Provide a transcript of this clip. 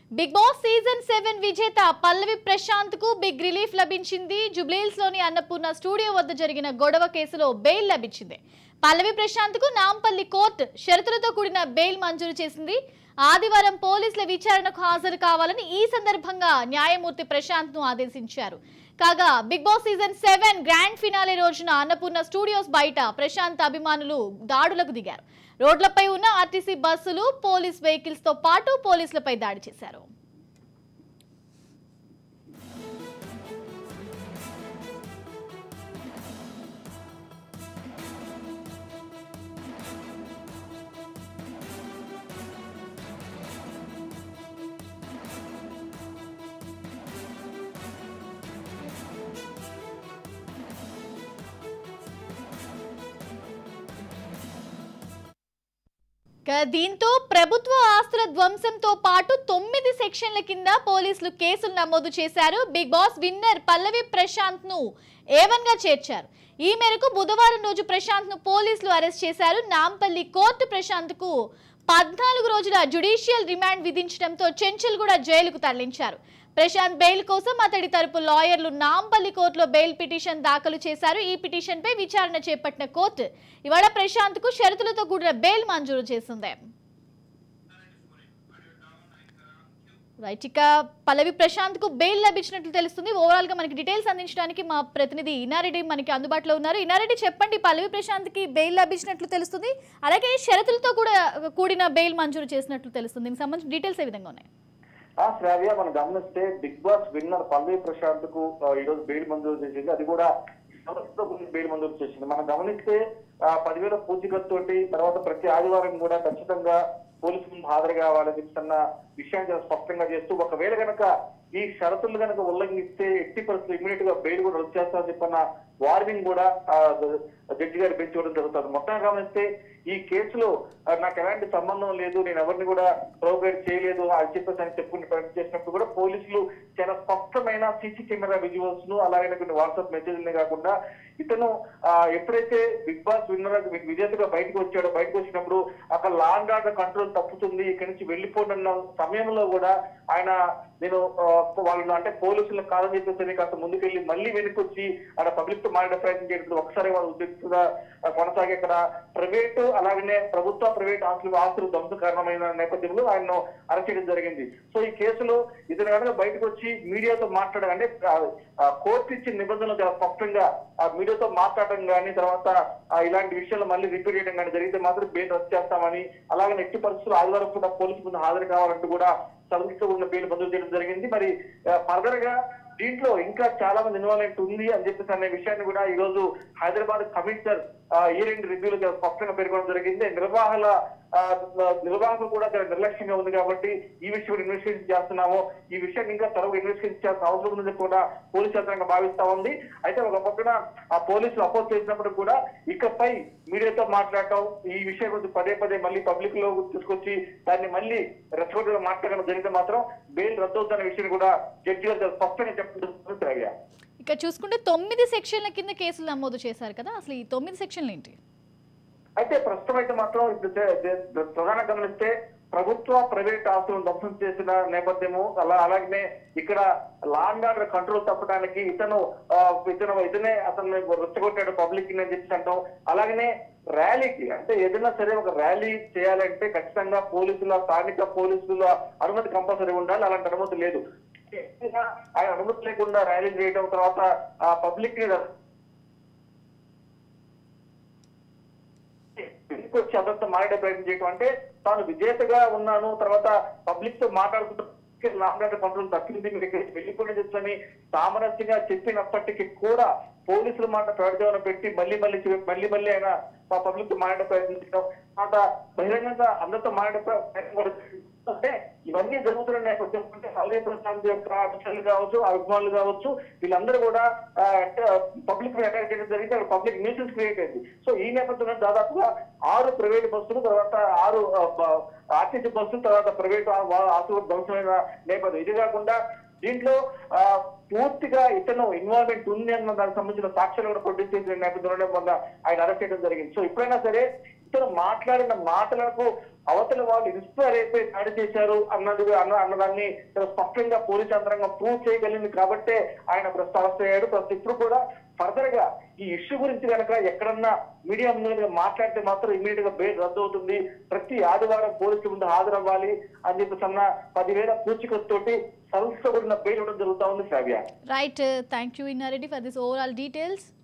Big Boss season seven విజేత పల్లవి ప్రశాంత్ కు big relief లభించింది జుబ్లీల్స్ లోని అన్నపూర్ణ స్టూడియో వద్ద జరిగిన గొడవ కేసులో బెయిల్ లభించింది పల్లవి ప్రశాంత్ కు నాంపల్లి కోర్టు షరతులతో కూడిన బెయిల్ మంజూరు చేసింది ఆదివారం పోలీసుల విచారణకు హాజరు కావాలని ఈ సందర్భంగా న్యాయమూర్తి ప్రశాంత్ ను ఆదేశించారు కాగా Big Boss season seven grand finale రోజున అన్నపూర్ణ స్టూడియోస్ బయట ప్రశాంత్ అభిమానులు దాడులకు దిగారు రోడ్లపై ఉన్న ఆర్టీసీ బస్సులు పోలీస్ వెహికల్స్ తో పాటు పోలీసులపై దాడి చేశారు ఇక దీంతో ప్రభుత్వ ఆస్తుల ధ్వంసంతో పాటు తొమ్మిది సెక్షన్ల కింద పోలీసులు కేసులు నమోదు చేశారు Big Boss winner Pallavi Prashanth ను ఏవన్ గా చేర్చారు ఈ మేరకు బుధవారం రోజు ప్రశాంత్ ను పోలీసులు అరెస్ట్ చేశారు నాంపల్లి కోర్టు ప్రశాంత్ కు పద్నాలుగు రోజుల జ్యుడిషియల్ రిమాండ్ విధించడంతో చెంచల్గూడ జైలుకు తరలించారు ప్రశాంత్ బెయిల్ కోసం అతడి తరపు లాయర్లు నాంపల్లి కోర్టులో బెయిల్ పిటిషన్ దాఖలు చేశారు ఈ పిటిషన్ పై విచారణ చేపట్టిన కోర్టు ఇవాళ ప్రశాంత్ కు షరతులతో కూడిన బెయిల్ మంజూరు చేసింది రైట్ ఇక పల్లవి ప్రశాంత్ కు బెయిల్ లభించినట్లు తెలుస్తుంది ఓవరాల్ గా మనకి డీటెయిల్స్ అందించడానికి మా ప్రతినిధి ఇనారెడ్డి మనకి అందుబాటులో ఉన్నారు ఇనారెడ్డి చెప్పండి పల్లవి ప్రశాంత్ కి బెయిల్ లభించినట్లు తెలుస్తుంది అలాగే షరతులతో కూడా కూడిన బెయిల్ మంజూరు చేసినట్లు తెలుస్తుంది దీనికి సంబంధించిన డీటెయిల్స్ ఏ విధంగా ఉన్నాయి ఆ శ్రావ్య మనం గమనిస్తే Big Boss winner Pallavi Prashanth కు ఆ, ఈ రోజు బెయిల్ మంజూరు చేసింది అది కూడా సంస్థతో కూడిన బెయిల్ మంజూరు చేసింది మనం గమనిస్తే ఆ, పదివేల పూచికత్తోటి తర్వాత ప్రతి ఆదివారం కూడా ఖచ్చితంగా పోలీసు ముందు హాజరు కావాలని చెప్తున్న విషయాన్ని చాలా స్పష్టంగా చేస్తూ ఒకవేళ గనక ఈ షరతులు గనక ఉల్లంఘిస్తే ఎట్టి పరిస్థితులు ఇమీడియట్ గా బెయిల్ కూడా రద్దు చేస్తామని చెప్పన్న వార్నింగ్ కూడా ఆ, జడ్జి గారు బెంచ్ ఇవ్వడం జరుగుతుంది మొత్తం గమనిస్తే ఈ కేసులో ఆ, నాకు ఎలాంటి సంబంధం లేదు నేను ఎవరిని కూడా ప్రోగ్రేట్ చేయలేదు అని చెప్పేసి అని చెప్పుకుని ప్రయత్నం చేసినప్పుడు కూడా పోలీసులు చాలా స్పష్టమైన సీసీ కెమెరా విజువల్స్ ను అలాగే కొన్ని వాట్సాప్ మెసేజ్లనే కాకుండా ఇతను ఆ, ఎప్పుడైతే బిగ్ బాస్ విన్నర్ విజేతగా బయటకు వచ్చాడో బయటకు వచ్చినప్పుడు అక్కడ లాంగ్ ఆర్డర్ కంట్రోల్ తప్పుతుంది ఇక్కడి నుంచి వెళ్ళిపోతున్న సమయంలో కూడా ఆయన నేను ఆ, వాళ్ళను అంటే పోలీసులను కాదని చెప్పేసి కాస్త ముందుకెళ్ళి మళ్ళీ వెనక్కి వచ్చి అక్కడ పబ్లిక్ తో మాట్లాడే ప్రయత్నం చేయడం ఒకసారి వాళ్ళు ఉద్రిక్తంగా ఆ, కొనసాగి ఇక్కడ ప్రైవేటు అలాగనే ప్రభుత్వ ప్రైవేట్ ఆస్తులు ఆస్తులు ధ్వంసం కారణమైన నేపథ్యంలో ఆయన్ను అరెస్ట్ చేయడం జరిగింది సో ఈ కేసులో ఇతను కనుక బయటకు వచ్చి మీడియాతో మాట్లాడడం అంటే ఆ, ఆ, కోర్టు ఇచ్చిన నిబంధనలు చాలా స్పష్టంగా ఆ మీడియాతో మాట్లాడడం కానీ తర్వాత ఆ, ఇలాంటి విషయాలు మళ్ళీ రిపీట్ చేయడం కానీ జరిగితే మాత్రం బెయిల్ రద్దు చేస్తామని అలాగే ఎట్టి పరిస్థితులు ఆదివారం కూడా పోలీసు ముందు హాజరు కావాలంటూ కూడా సర్వీస్ ఉన్న బెయిల్ మంజూరు చేయడం జరిగింది మరి ఫర్దర్ గా దీంట్లో ఇంకా చాలా మంది ఇన్వాల్వ్మెంట్ ఉంది అని చెప్పేసి అనే విషయాన్ని కూడా ఈ రోజు హైదరాబాద్ కమిషనర్ ఇయర్ ఎండ్ రివ్యూలో చాలా స్పష్టంగా పేర్కొనడం జరిగింది నిర్వాహకుల ఆ, నిర్వాహకులు కూడా చాలా నిర్లక్ష్యంగా ఉంది కాబట్టి ఈ విషయం కూడా ఇన్వెస్టిగేషన్ చేస్తున్నాము ఈ విషయాన్ని ఇంకా త్వరగా ఇన్వెస్టిగేషన్ చేయాల్సిన అవసరం ఉందని కూడా పోలీసు యంత్రాంగం భావిస్తా ఉంది అయితే ఒక పక్కన ఆ పోలీసులు అపోజ్ చేసినప్పుడు కూడా ఇకపై మీడియాతో మాట్లాడటం ఈ విషయం గురించి పదే పదే మళ్ళీ పబ్లిక్ లో తీసుకొచ్చి దాన్ని మళ్ళీ రెస్పాండ్ గా మాట్లాడడం జరిగితే మాత్రం బెయిల్ రద్దు అవుతున్న విషయాన్ని కూడా జడ్జి గారు చాలా స్పష్టంగా చెప్పడం శ్రావ్య. ఇక చూసుకుంటే తొమ్మిది సెక్షన్ల కింద కేసులు నమోదు చేశారు కదా అసలు ఈ తొమ్మిది సెక్షన్లు ఏంటి అయితే ప్రస్తుతం అయితే మాత్రం ఇప్పుడు చే- చే- ప్రధాన గమనిస్తే ప్రభుత్వ ప్రైవేట్ ఆస్తులను ధ్వంసం చేసిన నేపథ్యము అలా అలాగనే ఇక్కడ లాండ్ ఆర్డర్ కంట్రోల్ తప్పడానికి ఇతను ఆ, ఇతను ఇతనే అతన్ని రెచ్చగొట్టాడు పబ్లిక్ అని చెప్పి అంటాం అలాగనే ర్యాలీకి అంటే ఏదైనా సరే ఒక ర్యాలీ చేయాలంటే ఖచ్చితంగా పోలీసుల స్థానిక పోలీసుల అనుమతి కంపల్సరీ ఉండాలి అలాంటి అనుమతి లేదు ఆయన అనుమతి లేకుండా ర్యాలీ చేయడం తర్వాత పబ్లిక్ ఇంటికి వచ్చి అందరితో మాట్లాడే ప్రయత్నం చేయడం అంటే తాను విజేతగా ఉన్నాను తర్వాత పబ్లిక్ తో మాట్లాడుకుంటూ లాంగ్ కంట్రోల్ తప్పింది మీరు ఇక్కడికి వెళ్ళిపోయిన చెప్పని సామరస్యంగా చెప్పినప్పటికీ కూడా పోలీసుల మాట ప్రయోజనం పెట్టి మళ్ళీ మళ్ళీ చెప్పి- మళ్ళీ మళ్ళీ ఆయన పబ్లిక్ తో మాట్లాడే ప్రయత్నించడం తర్వాత బహిరంగంగా అందరితో మాట్లాడే ప్రయత్నం కూడా చేసింది. అంటే ఇవన్నీ జరుగుతున్న నేపథ్యం అంటే హల్దీ ప్రశాంత్ యొక్క అభిషేకులు కావచ్చు అభిమానులు కావచ్చు వీళ్ళందరూ కూడా పబ్లిక్ అటాక్ చేయడం జరిగింది అక్కడ పబ్లిక్ న్యూసెన్స్ క్రియేట్ అయింది సో ఈ నేపథ్యంలో దాదాపుగా ఆరు ప్రైవేట్ బస్సులు తర్వాత ఆరు ఆర్టీసీ బస్సులు తర్వాత ప్రైవేట్ ఆస్తులు ధ్వంసమైన నేపథ్యం ఇది కాకుండా దీంట్లో ఆ, పూర్తిగా ఇతను ఇన్వాల్వ్మెంట్ ఉంది అన్న దానికి సంబంధించిన సాక్ష్యాలు కూడా ప్రొడ్యూస్ చేసిన నేపథ్యంలోనే మొన్న ఆయన అరెస్ట్ చేయడం జరిగింది సో ఎప్పుడైనా సరే ఇతను మాట్లాడిన మాటలకు అవతల వాళ్ళు ఇన్స్పైర్ అయిపోయి దాడి చేశారు అన్నది అన్న అన్నదాన్ని చాలా స్పష్టంగా పోలీస్ యంత్రాంగం ప్రూవ్ చేయగలిగింది కాబట్టే ఆయన ప్రస్తుతం అరెస్ట్ అయ్యాడు ప్రస్తుతం ఇప్పుడు కూడా ఫర్దర్ గా ఈ ఇష్యూ గురించి కనుక ఎక్కడన్నా మీడియా ముందు మాట్లాడితే మాత్రం ఇమీడియట్ గా బెయిల్ రద్దు అవుతుంది ప్రతి ఆదివారం పోలీసుల ముందు హాజరవ్వాలి అని చెప్పేసి అన్న పదివేల పూచికతోటి సంస్థ కూడిన బెయిల్ ఇవ్వడం జరుగుతా ఉంది Shravya right thank you Innareddy for this overall details